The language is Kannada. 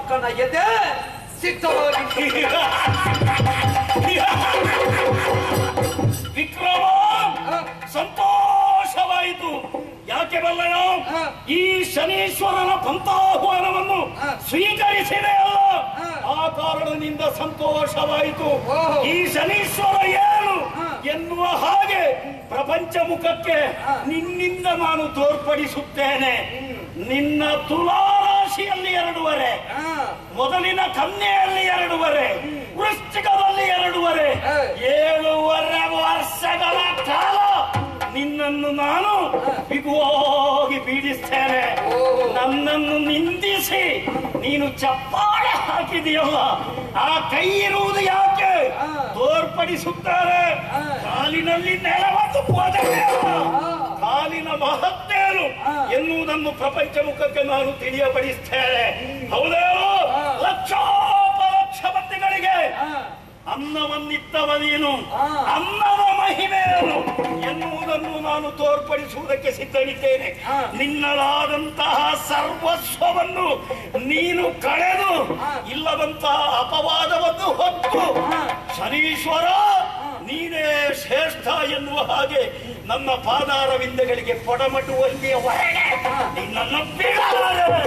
ಅಕ್ಕನ ಎದೆ ಸಿದ್ಧವಾಗಿ ವಿಕ್ರಮ ಹ, ಸಂತೋಷವಾಯಿತು ಯಾಕೆ ಬಲ್ಲಯೋ ಹ. ಈ ಶನೀಶ್ವರನ ಪಂಥಾಹ್ವಾನವನ್ನು ಹ. ಸ್ವೀಕರಿಸಿದೆ ಅಲ್ಲ ಹ. ಆ ಕಾರಣದಿಂದ ಸಂತೋಷವಾಯಿತು ಓಹೋ. ಈ ಶನೀಶ್ವರ ಏನು ಹ. ಎನ್ನುವ ಹಾಗೆ ಪ್ರಪಂಚ ಮುಖಕ್ಕೆ ಹ. ನಿನ್ನಿಂದ ನಾನು ತೋರ್ಪಡಿಸುತ್ತೇನೆ ನಿನ್ನ ತುಲಾರಾಶಿಯಲ್ಲಿ ಎರಡೂವರೆ ಹ, ಮೊದಲಿನ ಕನ್ಯೆಯಲ್ಲಿ ಎರಡೂವರೆ ವೃಶ್ಚಿಕದಲ್ಲಿ ಎರಡೂವರೆ ಹೇ. ಏಳೂವರೆ ವರ್ಷಗಳ ಕಾಲ ನಿನ್ನನ್ನು ನಾನು ಬಿಗುವಾಗಿ ಪೀಡಿಸ್ತೇನೆ ಓಹೋ. ನನ್ನನ್ನು ನಿಂದಿಸಿ ನೀನು ಚಪ್ಪಾಳೆ ಹಾಕಿದೆಯಲ್ಲ ಆ ಕೈ ಇರುವುದು ಯಾಕೆ ಹಾ. ತೋರ್ಪಡಿಸುತ್ತಾರೆ ಹಾ. ಕಾಲಿನಲ್ಲಿ ನೆಲವನ್ನು ಪೋದನೆ ಅಲ್ಲ. ಹಾ. ಕಾಲಿನ ಮಹತ್ತೇನು ಹಾ. ಎನ್ನುವುದನ್ನು ಪ್ರಪಂಚ ಮುಖಕ್ಕೆ ನಾನು ತಿಳಿಯಪಡಿಸ್ತೇನೆ ಹೌದೇನೋ ಹಾ. ಲಕ್ಷೋಪಲಕ್ಷ ಮಂದಿಗಳಿಗೆ ಹ, ಅನ್ನವನ್ನಿತ್ತವ ನೀನು ಹಾ. ಅನ್ನದ ಮಹಿಮೆಯನ್ನು ಎನ್ನುವುದನ್ನು ನಾನು ತೋರ್ಪಡಿಸುವುದಕ್ಕೆ ಸಿದ್ಧನಿದ್ದೇನೆ ಹಾ. ನಿನ್ನದಾದಂತಹ ಸರ್ವಸ್ವವನ್ನು ನೀನು ಕಳೆದು ಹಾ. ಇಲ್ಲದಂತಹ ಅಪವಾದವನ್ನು ಹೊತ್ತು ಹಾ. ಶನೀಶ್ವರ ನೀನೇ ಶ್ರೇಷ್ಠ ಎನ್ನುವ ಹಾಗೆ ನನ್ನ ಪಾದಾರವಿಂದಗಳಿಗೆ ಪೊಡಮಟುವಲ್ಲಿಯವರೆಗೆ ನಿನ್ನನ್ನು ಬಿಡಲಾರೆ